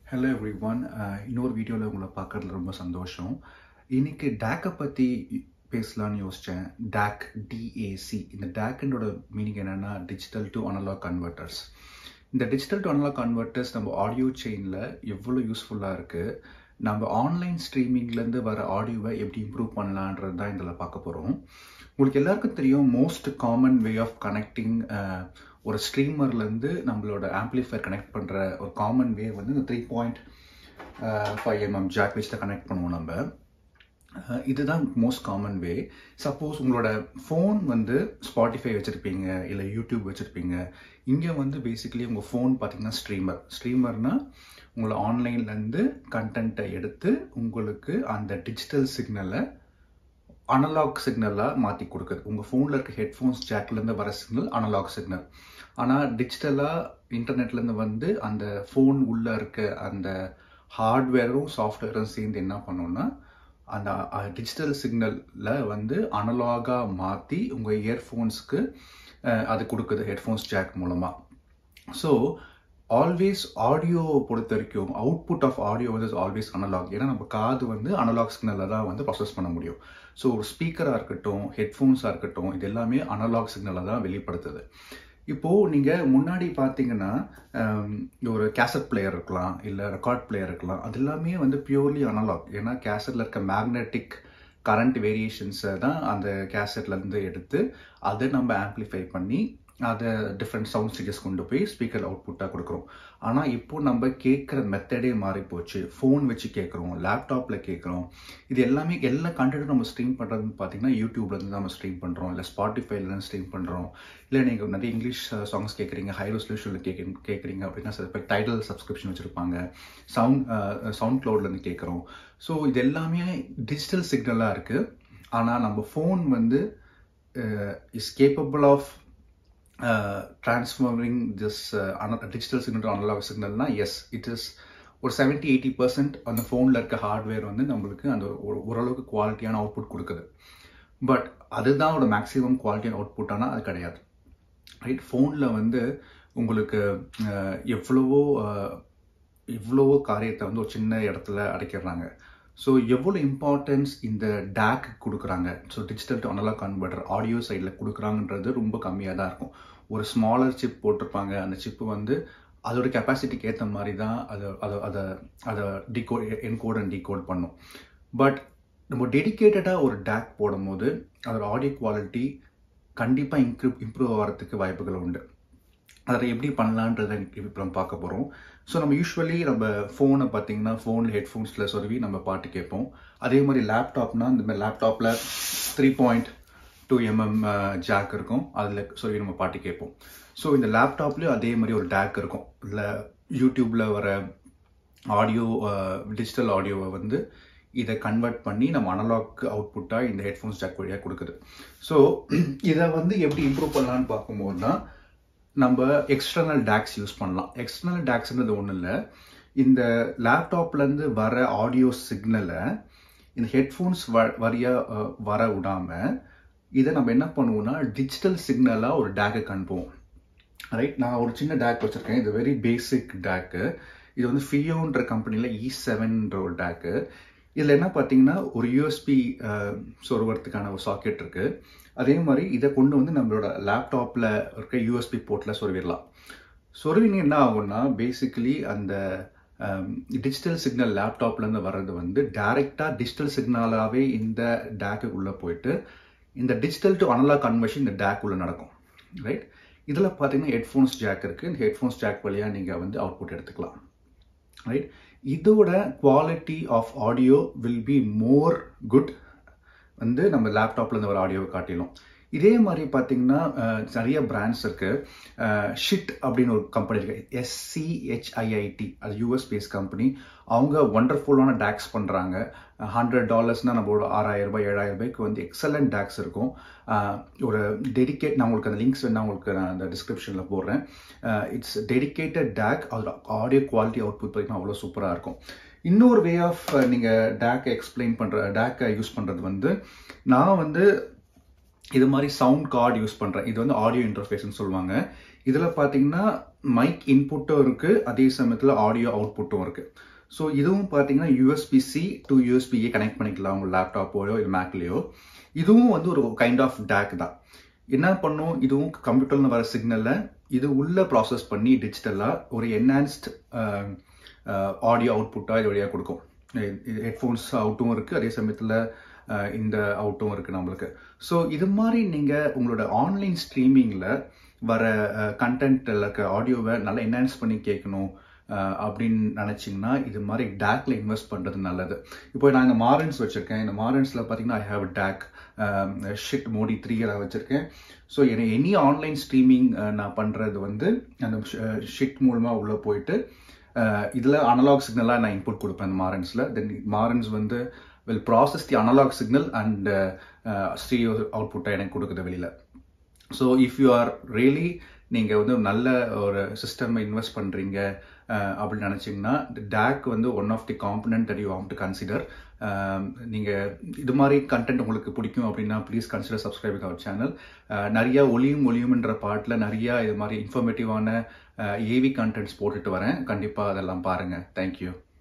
hello every one இன்னொரு வீடியோவில் உங்களை பார்க்கறதுல ரொம்ப சந்தோஷம் இன்னைக்கு டேக்கை பற்றி பேசலான்னு யோசித்தேன் டேக் டிஏசி இந்த டேக்குன்றோட மீனிங் என்னென்னா டிஜிட்டல் டு அனலாக் கன்வெர்ட்டர்ஸ் இந்த டிஜிட்டல் டு அனலாக் கன்வெர்ட்டர்ஸ் நம்ம ஆடியோ செயினில் எவ்வளோ யூஸ்ஃபுல்லாக இருக்குது நம்ம ஆன்லைன் ஸ்ட்ரீமிங்லேருந்து வர ஆடியோவை எப்படி இம்ப்ரூவ் பண்ணலான்றது தான் இதில் பார்க்க போகிறோம் உங்களுக்கு எல்லாருக்கும் தெரியும் most common way of connecting ஒரு ஸ்ட்ரீமர்லேருந்து நம்மளோட ஆம்ப்ளிஃபயர் கனெக்ட் பண்ணுற ஒரு காமன் வே வந்து இந்த three point five MM jack வச்சு தான் கனெக்ட் பண்ணுவோம் நம்ம அஹ் இதுதான் மோஸ்ட் காமன் வே சப்போஸ் உங்களோட ஃபோன் வந்து ஸ்பாட்டிஃபை வச்சுருப்பீங்க இல்லை யூடியூப் வச்சுருப்பீங்க இங்கே வந்து பேசிக்கலி உங்கள் ஃபோன் பார்த்தீங்கன்னா ஸ்ட்ரீமர் ஸ்ட்ரீமர்னால் உங்களை ஆன்லைன்லேருந்து கண்டென்ட்டை எடுத்து உங்களுக்கு அந்த டிஜிட்டல் சிக்னலை அனலாக் சிக்னலாக மாற்றி கொடுக்குது உங்கள் ஃபோனில் இருக்க ஹெட்ஃபோன்ஸ் ஜாக்லேருந்து வர சிக்னல் அனலாக் சிக்னல் ஆனால் டிஜிட்டலாக இன்டர்நெட்லேருந்து வந்து அந்த ஃபோன் உள்ளே இருக்க அந்த ஹார்ட்வேரும் சாஃப்ட்வேரும் சேர்ந்து என்ன பண்ணோன்னா அந்த டிஜிட்டல் சிக்னலில் வந்து அனலாகாக மாற்றி உங்கள் இயர்ஃபோன்ஸ்க்கு அது கொடுக்குது ஹெட்ஃபோன்ஸ் ஜாக் மூலமாக ஸோ ஆல்வேஸ் ஆடியோ பொறுத்த வரைக்கும் அவுட்புட் ஆஃப் ஆடியோ வந்து ஆல்வேஸ் அனலாக் ஏன்னா நம்ம காது வந்து அனலாக் சிக்னலில் தான் வந்து ப்ராசஸ் பண்ண முடியும் ஸோ ஒரு ஸ்பீக்கராக இருக்கட்டும் ஹெட்ஃபோன்ஸாக இருக்கட்டும் இது எல்லாமே அனலாக் சிக்னலை தான் வெளிப்படுத்துது இப்போது நீங்கள் முன்னாடி பார்த்தீங்கன்னா ஒரு கேசட் பிளேயர் இருக்கலாம் இல்லை ரெக்கார்ட் பிளேயர் இருக்கலாம் அது எல்லாமே வந்து பியூர்லி அனலாக் ஏன்னா கேசட்டில் இருக்க மேக்னெட்டிக் கரண்ட் வேரியேஷன்ஸை தான் அந்த கேசட்லேருந்து எடுத்து அதை நம்ம ஆம்ப்ளிஃபை பண்ணி அதை டிஃப்ரெண்ட் சவுண்ட் ஸ்டேஜஸ் கொண்டு போய் ஸ்பீக்கர் அவுட்புட்டாக கொடுக்குறோம் ஆனால் இப்போ நம்ம கேட்குற மெத்தடே மாறி போச்சு ஃபோன் வச்சு கேட்குறோம் லேப்டாப்பில் கேட்குறோம் இது எல்லாமே எல்லா கண்டென்ட்டும் நம்ம ஸ்ட்ரீம் பண்ணுறதுன்னு பார்த்தீங்கன்னா யூடியூப்லேருந்து நம்ம ஸ்ட்ரீம் பண்ணுறோம் இல்லை ஸ்பாட்டிஃபைலேருந்து ஸ்ட்ரீம் பண்ணுறோம் இல்லை நீங்கள் நிறைய இங்கிலீஷ் சாங்ஸ் கேட்குறீங்க ஹை ரெசல்யூஷனில் கேட்க கேட்குறீங்க அப்படின்னா சில பேர் டைட்டில் சப்ஸ்கிரிப்ஷன் வச்சுருப்பாங்க சவுண்ட் சவுண்ட் க்ளவுட்லேருந்து கேட்குறோம் ஸோ இது எல்லாமே டிஜிட்டல் சிக்னலாக இருக்குது ஆனால் நம்ம ஃபோன் வந்து is capable of transforming this digital signal analogue சிக்னல்னா எஸ் இட் இஸ் ஒரு செவன்ட்டி எயிட்டி பர்சன்ட் அந்த ஃபோனில் இருக்க ஹார்ட்வேர் வந்து நம்மளுக்கு அந்த ஓரளவுக்கு குவாலிட்டியான அவுட்புட் கொடுக்குது பட் அதுதான் ஒரு மேக்ஸிமம் குவாலிட்டியான அவுட்புட் ஆனால் அது கிடையாது ரைட் ஃபோனில் வந்து உங்களுக்கு எவ்வளவோ இவ்வளவோ காரியத்தை வந்து ஒரு சின்ன இடத்துல அடைக்கிறாங்க ஸோ எவ்வளோ இம்பார்ட்டன்ஸ் இந்த டேக் கொடுக்குறாங்க so digital to analogue converter audio சைடில் கொடுக்குறாங்கன்றது ரொம்ப கம்மியாக தான் இருக்கும் ஒரு ஸ்மாலர் சிப் போட்டிருப்பாங்க அந்த சிப்பு வந்து அதோட கெப்பாசிட்டிக்கு ஏற்ற மாதிரி தான் அதை அதை அதை அதை டிகோட் என்கோட் அண்ட் டிகோட் பண்ணும் பட் நம்ம டெடிக்கேட்டடாக ஒரு டேக் போடும்போது அதோட ஆடியோ குவாலிட்டி கண்டிப்பாக இம்ப்ரூவ் இம்ப்ரூவ் ஆகிறதுக்கு வாய்ப்புகள் உண்டு அதை எப்படி பண்ணலான்றதை இப்போ நம்ம பார்க்க போகிறோம் ஸோ நம்ம யூஸ்வலி நம்ம ஃபோனை பார்த்தீங்கன்னா ஃபோனில் ஹெட்ஃபோன்ஸில் சொருவி நம்ம பாட்டு கேட்போம் அதே மாதிரி லேப்டாப்னா இந்த மாதிரி லேப்டாப்பில் three point two MM jack இருக்கும் அதில் சொருவி நம்ம பாட்டு கேட்போம் ஸோ இந்த லேப்டாப்லேயும் அதே மாதிரி ஒரு டேக் இருக்கும் இல்லை யூடியூப்பில் வர ஆடியோ டிஜிட்டல் ஆடியோவை வந்து இதை கன்வெர்ட் பண்ணி நம்ம அனலாக் அவுட்புட்டாக இந்த ஹெட்ஃபோன்ஸ் ஜாக் வழியாக கொடுக்குது ஸோ இதை வந்து எப்படி இம்ப்ரூவ் பண்ணலான்னு பார்க்கும்போது தான் நம்ம எக்ஸ்டர்னல் டேக்ஸ் யூஸ் பண்ணலாம் எக்ஸ்டர்னல் டேக்ஸ்ன்றது ஒன்றும் இல்லை இந்த லேப்டாப்லேருந்து வர ஆடியோ சிக்னலை இந்த ஹெட்ஃபோன்ஸ் வ வரியாக வர விடாமல் இதை நம்ம என்ன பண்ணுவோம்னா டிஜிட்டல் சிக்னலாக ஒரு டேக்கை அனுப்புவோம் ரைட் நான் ஒரு சின்ன டேக் வச்சுருக்கேன் இது வெரி பேசிக் டேக்கு இது வந்து ஃபியோன்ற கம்பெனியில் இ செவன்ன்ற ஒரு டேக்கு இதில் என்ன பார்த்தீங்கன்னா ஒரு யூஎஸ்பி சொருவறதுக்கான ஒரு சாக்கெட் இருக்குது அதே மாதிரி இதை கொண்டு வந்து நம்மளோட லேப்டாப்பில் இருக்க யூஎஸ்பி போர்ட்டில் சொருவிடலாம் சொருவிங்க என்ன ஆகும்னா பேசிக்கலி அந்த டிஜிட்டல் சிக்னல் லேப்டாப்லேருந்து வர்றது வந்து டைரெக்டாக டிஜிட்டல் சிக்னலாகவே இந்த டேக்குள்ளே போயிட்டு இந்த டிஜிட்டல் டு அனலாக் கன்வர்ஷன் இந்த டேக் உள்ள நடக்கும் ரைட் இதில் பார்த்தீங்கன்னா ஹெட்ஃபோன்ஸ் ஜாக் இருக்குது இந்த ஹெட்ஃபோன்ஸ் ஜாக் வழியாக நீங்கள் வந்து அவுட்புட் எடுத்துக்கலாம் ரைட் இதோட quality of audio will be more good வந்து நம்ம லேப்டாப்லேருந்து வர ஆடியோவை காட்டிலும் இதே மாதிரி பார்த்தீங்கன்னா நிறைய பிராண்ட்ஸ் இருக்கு ஷிட் அப்படின்னு ஒரு கம்பெனி இருக்கு எஸ்சிஹெச்ஐஐடி அது யூஎஸ் பேஸ் கம்பெனி அவங்க ஒண்டர்ஃபுல்லான டேக்ஸ் பண்ணுறாங்க ஹண்ட்ரட் டாலர்ஸ்னால் நம்மளோட ஆறாயிரம் ரூபாய் ஏழாயிரம் ரூபாய்க்கு வந்து எக்ஸலண்ட் டேக்ஸ் இருக்கும் ஒரு டெடிக்கேட் நான் உங்களுக்கு அந்த லிங்க்ஸ் வேணா உங்களுக்கு நான் அந்த டிஸ்கிரிப்ஷனில் போடுறேன் இட்ஸ் டெடிக்கேட்டட் டேக் அதோட ஆடியோ குவாலிட்டி அவுட்புட் பார்த்தீங்கன்னா அவ்வளோ சூப்பராக இருக்கும் இன்னொரு வே ஆஃப் நீங்கள் டேக்கை எக்ஸ்பிளைன் பண்ணுற டேக்கை யூஸ் பண்ணுறது வந்து நான் வந்து இது மாதிரி சவுண்ட் கார்டு யூஸ் பண்ணுறேன் இது வந்து ஆடியோ இன்டர்ஃபேஸ்னு சொல்லுவாங்க இதில் பார்த்தீங்கன்னா மைக் இன்புட்டும் இருக்கு அதே சமயத்தில் ஆடியோ அவுட்புட்டும் இருக்கு ஸோ இதுவும் பார்த்தீங்கன்னா USB C to USB A connect பண்ணிக்கலாம் உங்கள் லேப்டாப்போயோ இல்லை மேக்லேயோ இதுவும் வந்து ஒரு கைண்ட் ஆஃப் டேக் தான் என்ன பண்ணும் இதுவும் கம்ப்யூட்டர்ல வர சிக்னலை இது உள்ள ப்ராசஸ் பண்ணி டிஜிட்டலாக ஒரு என்ஹான்ஸ்ட் ஆடியோ அவுட்புட்டாக இது வழியாக கொடுக்கும் ஹெட்ஃபோன்ஸ் அவுட்டும் இருக்குது அதே சமயத்தில் இந்த அவுட்டும் இருக்குது நம்மளுக்கு ஸோ இது மாதிரி நீங்கள் உங்களோட ஆன்லைன் ஸ்ட்ரீமிங்கில் வர கண்டென்ட் இருக்க ஆடியோவை நல்லா என்ஹான்ஸ் பண்ணி கேட்கணும் அப்படின்னு நினச்சிங்கன்னா இது மாதிரி டேக்ல இன்வெஸ்ட் பண்ணுறது நல்லது இப்போ நான் இந்த மாரன்ஸ் வச்சுருக்கேன் இந்த மாரன்ஸில் பார்த்தீங்கன்னா I have DAC Schiit Modi three எல்லாம் வச்சுருக்கேன் ஸோ எனக்கு எனி ஆன்லைன் ஸ்ட்ரீமிங் நான் பண்ணுறது வந்து அந்த ஷிட் மூலமாக உள்ளே போயிட்டு இதில் அனலாக் சிக்னலாக நான் இன்புட் கொடுப்பேன் அந்த மாரன்ஸில் தென் மாரன்ஸ் வந்து will process the analogue signal and stereo அவுட்புட்டை எனக்கு கொடுக்குது வெளியில் so if you are really நீங்கள் வந்து நல்ல ஒரு சிஸ்டம் இன்வெஸ்ட் பண்ணுறீங்க அப்படின்னு நினச்சிங்கன்னா டேக் வந்து one of the component that you want to consider நீங்கள் இது மாதிரி கண்டென்ட் உங்களுக்கு பிடிக்கும் அப்படின்னா please consider subscribing our channel நிறைய ஒளியும் ஒளியும்ன்ற பாட்டில் நிறையா இது மாதிரி இன்ஃபர்மேட்டிவான ஏவி கண்டென்ட்ஸ் போட்டுட்டு வரேன் கண்டிப்பாக அதெல்லாம் பாருங்கள் தேங்க்யூ